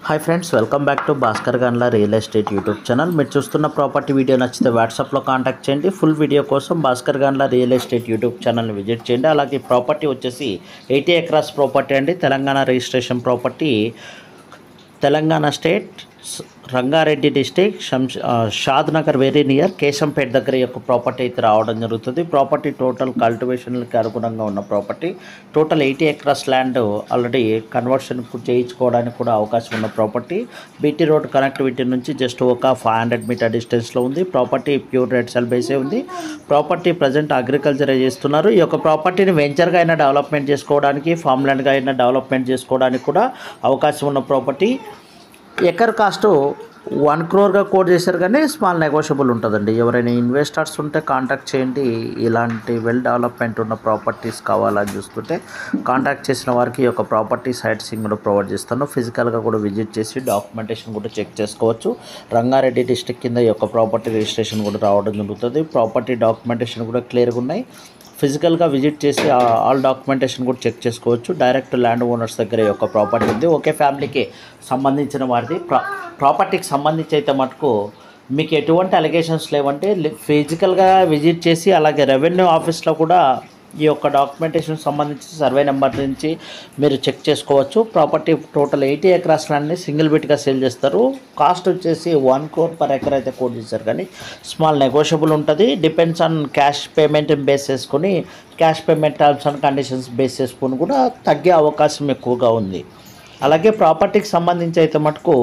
hi friends welcome back to Bhaskar Ganla real estate YouTube channel మీరు చూస్తున్న property video నచ్చితే వాట్సాప్లో కాంటాక్ట్ చేయండి ఫుల్ వీడియో కోసం Bhaskar Ganla real estate YouTube ఛానల్ని విజిట్ చేయండి అలాగే ప్రాపర్టీ వచ్చేసి ఎయిటీ ఎకరాస్ ప్రాపర్టీ అండి Telangana registration property Telangana state స- రంగారెడ్డి డిస్టిక్ శంష్ ఆ, షాద్ నగర్ వెరీ నియర్ కేశంపేట దగ్గర ఈ యొక్క ప్రాపర్టీ అయితే రావడం జరుగుతుంది ప్రాపర్టీ టోటల్ కల్టివేషన్కి అనుగుణంగా ఉన్న property total eighty acres land already conversion చేయించుకోవడానికి కూడా అవకాశం ఉన్న ప్రాపర్టీ బీటీ రోడ్ కనెక్టివిటీ నుంచి జస్ట్ ఒక ఫైవ్ హండ్రెడ్ మీటర్ డిస్టెన్స్లో ఉంది ప్రాపర్టీ ప్యూర్ రెడ్ సెల్ బేసే ఉంది ప్రాపర్టీ ప్రజెంట్ అగ్రికల్చర్ చేస్తున్నారు ఈ యొక్క ప్రాపర్టీని వెంచర్గా అయినా డెవలప్మెంట్ చేసుకోవడానికి ఫామ్ ల్యాండ్గా అయినా డెవలప్మెంట్ చేసుకోవడానికి కూడా అవకాశం ఉన్న ప్రాపర్టీ ఎకర్ కాస్ట్ వన్ క్రోర్గా కోట్ చేశారు కానీ స్మాల్ నెగోషియబుల్ ఉంటుందండి ఎవరైనా ఇన్వెస్టర్స్ ఉంటే కాంటాక్ట్ చేయండి ఇలాంటి వెల్ డెవలప్మెంట్ ఉన్న ప్రాపర్టీస్ కావాలని చూస్తుంటే కాంటాక్ట్ చేసిన వారికి ఈ యొక్క ప్రాపర్టీ సైట్ సింగ్ కూడా ప్రొవైడ్ చేస్తాను ఫిజికల్గా కూడా విజిట్ చేసి డాక్యుమెంటేషన్ కూడా చెక్ చేసుకోవచ్చు రంగారెడ్డి డిస్టిక్ కింద ఈ యొక్క ప్రాపర్టీ రిజిస్ట్రేషన్ కూడా రావడం జరుగుతుంది ప్రాపర్టీ డాక్యుమెంటేషన్ కూడా క్లియర్గా ఉన్నాయి ఫిజికల్గా విజిట్ చేసి ఆ- ఆల్ డాక్యుమెంటేషన్ కూడా చెక్ చేసుకోవచ్చు డైరెక్ట్ ల్యాండ్ ఓనర్స్ దగ్గర ఈ యొక్క ప్రాపర్టీ ఉంది ఒకే ఫ్యామిలీకి సంబంధించిన వారిది ప్రా ప్రాపర్టీకి సంబంధించి అయితే మటుకు మీకు ఎటువంటి అలిగేషన్స్ లేవంటే లి- ఫిజికల్గా విజిట్ చేసి అలాగే రెవెన్యూ ఆఫీస్లో కూడా ఈ యొక్క డాక్యుమెంటేషన్ సంబంధించి సర్వే నెంబర్ నుంచి మీరు చెక్ చేసుకోవచ్చు ప్రాపర్టీ టోటల్ ఎయిటీ ఎకరాస్ ల్యాండ్ని సింగిల్ బిట్గా సేల్ చేస్తారు కాస్ట్ వచ్చేసి వన్ క్రోర్ పర్ ఎకర్ అయితే కోట్ చేశారు కానీ స్మాల్ నెగోషియబుల్ ఉంటుంది depends on cash payment base చేసుకొని cash payment terms and conditions base చేసుకొని కూడా తగ్గే అవకాశం ఎక్కువగా ఉంది అలాగే ప్రాపర్టీకి సంబంధించి అయితే మటుకు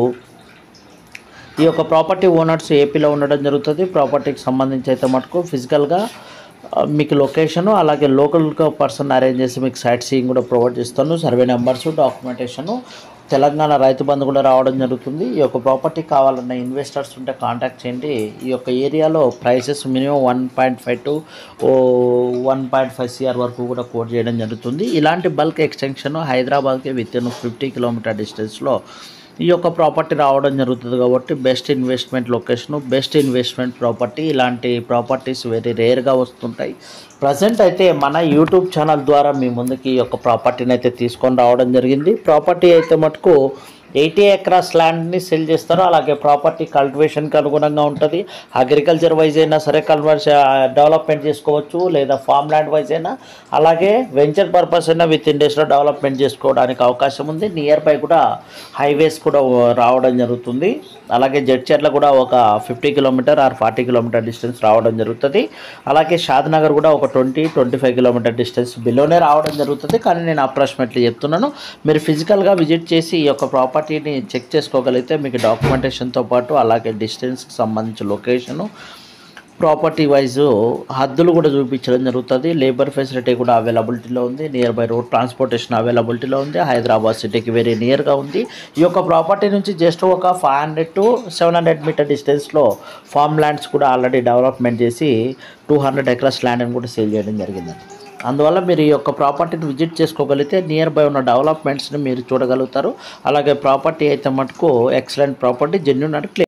ఈ యొక్క ప్రాపర్టీ ఓనర్స్ ఏపీలో ఉండడం జరుగుతుంది ప్రాపర్టీకి సంబంధించి అయితే మటుకు ఫిజికల్గా ఆ, మీకు లొకేషను అలాగే లోకల్గా పర్సన్ అరేంజ్ చేసి మీకు సైట్ సీయింగ్ కూడా ప్రొవైడ్ చేస్తాను survey numbers documentation Telangana Rythu Bandhu కూడా రావడం జరుగుతుంది ఈ యొక్క ప్రాపర్టీ కావాలన్న ఇన్వెస్టర్స్ ఉంటే కాంటాక్ట్ చేయండి ఈ యొక్క ఏరియాలో prices minimum one point five to oh one point five CR వరకు కూడా కోట్ చేయడం జరుగుతుంది ఇలాంటి బల్క్ ఎక్స్టెన్షన్ హైదరాబాద్కి విత్ ఇన్ ఫిఫ్టీ కిలోమీటర్ డిస్టెన్స్లో ఈ యొక్క ప్రాపర్టీ రావడం జరుగుతుంది కాబట్టి best investment location best investment property ఇలాంటి ప్రాపర్టీస్ వెరీ రేర్గా వస్తుంటాయి ప్రజెంట్ అయితే మన యూట్యూబ్ ఛానల్ ద్వారా మీ ముందుకి ఈ యొక్క ప్రాపర్టీని అయితే తీసుకొని రావడం జరిగింది ప్రాపర్టీ అయితే మటుకు ఎయిటీ ఎకరాస్ ల్యాండ్ని సెల్ చేస్తారు అలాగే ప్రాపర్టీ కల్టివేషన్కి అనుగుణంగా ఉంటుంది అగ్రికల్చర్ వైజ్ అయినా సరే కన్వర్స్ డెవలప్మెంట్ చేసుకోవచ్చు లేదా ఫామ్ ల్యాండ్ వైజ్ అయినా అలాగే వెంచర్ పర్పస్ అయినా విత్ ఇన్ డేస్లో డెవలప్మెంట్ చేసుకోవడానికి అవకాశం ఉంది నియర్ బై కూడా హైవేస్ కూడా రావడం జరుగుతుంది అలాగే జడ్చర్ల కూడా ఒక fifty kilometer or forty kilometer distance రావడం జరుగుతుంది అలాగే షాద్ నగర్ కూడా ఒక twenty twenty five kilometer distance బిలోనే రావడం జరుగుతుంది కానీ నేను అప్రాక్సిమేట్లీ చెప్తున్నాను మీరు ఫిజికల్గా విజిట్ చేసి ఈ యొక్క ప్రాపర్టీని చెక్ చేసుకోగలిగితే మీకు డాక్యుమెంటేషన్తో పాటు అలాగే డిస్టెన్స్కి సంబంధించి లొకేషను ప్రాపర్టీ వైజ్ హద్దులు కూడా చూపించడం జరుగుతుంది లేబర్ ఫెసిలిటీ కూడా అవైలబిలిటీలో ఉంది నియర్ బై రోడ్ ట్రాన్స్పోర్టేషన్ అవైలబిలిటీలో ఉంది హైదరాబాద్ సిటీకి వెరీ నియర్గా ఉంది ఈ యొక్క ప్రాపర్టీ నుంచి జస్ట్ ఒక five hundred to seven hundred metre డిస్టెన్స్లో ఫామ్ ల్యాండ్స్ కూడా ఆల్రెడీ డెవలప్మెంట్ చేసి టూ హండ్రెడ్ ఎకరాస్ ల్యాండ్ని కూడా సేల్ చేయడం జరిగిందండి అందువల్ల మీరు ఈ యొక్క ప్రాపర్టీని విజిట్ చేసుకోగలిగితే నియర్ బై ఉన్న డెవలప్మెంట్స్ని మీరు చూడగలుగుతారు అలాగే ప్రాపర్టీ అయితే మటుకు ఎక్సలెంట్ ప్రాపర్టీ జెన్యున్ అంటే